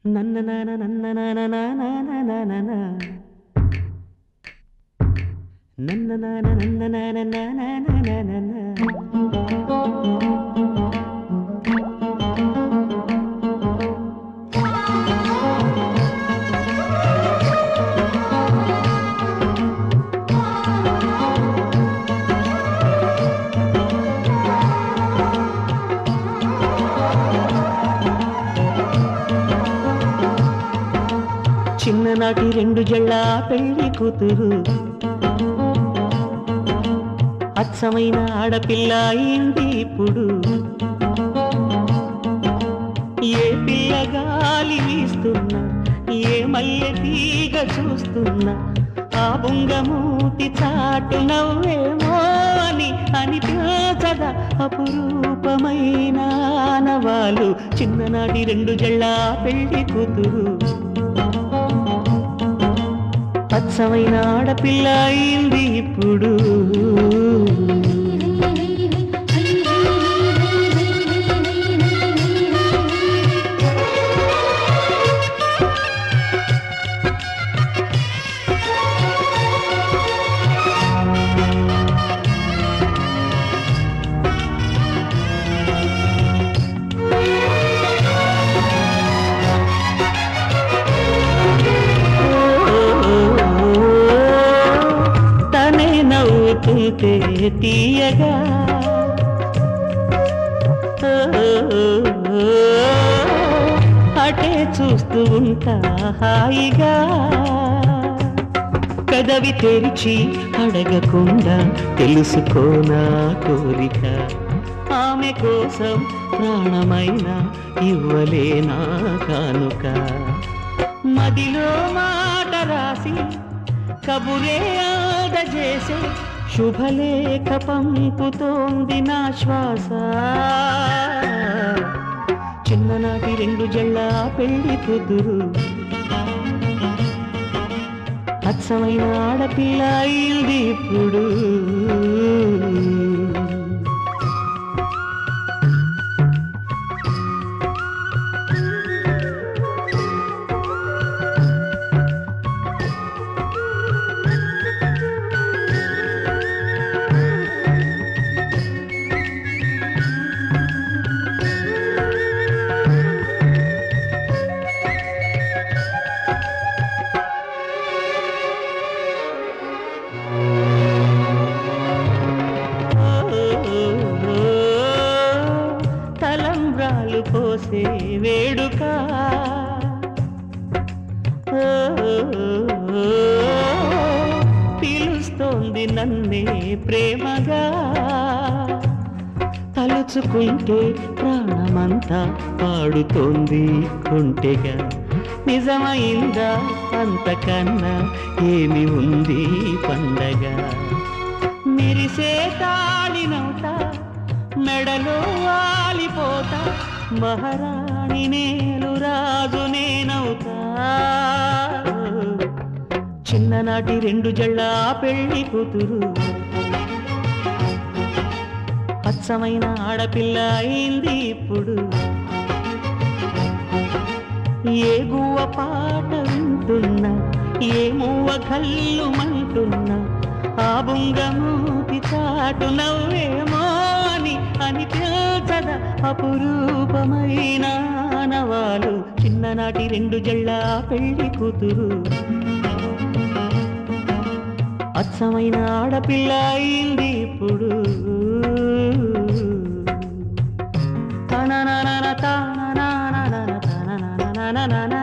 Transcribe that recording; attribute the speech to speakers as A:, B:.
A: నన్న నాన నన్న నాన నాన నాన నాన నన్న నాన నన్న నాన నాన నాన నాన చిన్ననాటి రెండు జళ్ళ పెళ్లి కూతురు అచ్చమైన ఆడపిల్ల అయింది ఇప్పుడు ఏ పిల్ల గాలి వీస్తున్నా ఏ మల్లె తీగ చూస్తున్నా ఆ బుంగమూతి చాటు నవ్వేమో అని అనిపించదా అపురూపమైన ఆనవాలు చిన్ననాటి రెండు జళ్ళ పెళ్లి కూతురు అచ్చమైన ఆడపిల్ల అయింది ఇప్పుడు తనే నవ్వుతుంటే తీయగా అటే చూస్తూ ఉంటా హాయిగా కదవి తెరిచి అడగకుండా తెలుసుకోనా కోరిక ఆమె కోసం ప్రాణమైన ఇవ్వలేనా కానుక మదిలో మాట రాసి కబురే ఆదజేసే శుభలేఖ పంపుతోంది నా శ్వాస చిన్ననాటి రెండు జళ్ళ పెళ్లి కూతురు అచ్చమైన ఆడపిల్ల అయింది ఇప్పుడు తలంబ్రాలు పోసే వేడుక పిలుస్తోంది నన్నే ప్రేమగా తలుచుకుంటే ప్రాణమంతా పాడుతోంది కొంటెగా నిజమైందా అంతకన్నా ఏమి ఉంది పండగ మెరిసే తాళినవుతా మెడలో వాలిపోతా మహారాణి నేను రాజు నేనవుతా చిన్ననాటి రెండు జళ్ళ పెళ్లి కూతురు అచ్చమైన ఆడపిల్ల అయింది ఇప్పుడు ఏ గువ్వ పాట వింటున్నా ఏ మువ్వ కళ్ళు మంటున్నా ఆ బుంగమూతి చాటు నవ్వేమో అని అనిపించద అపురూపమైన నవాలు చిన్ననాటి రెండు జళ్ళ పెళ్లి కూతురు అచ్చమైన ఆడపిల్ల అయింది ఇప్పుడు తన తన తన తన తన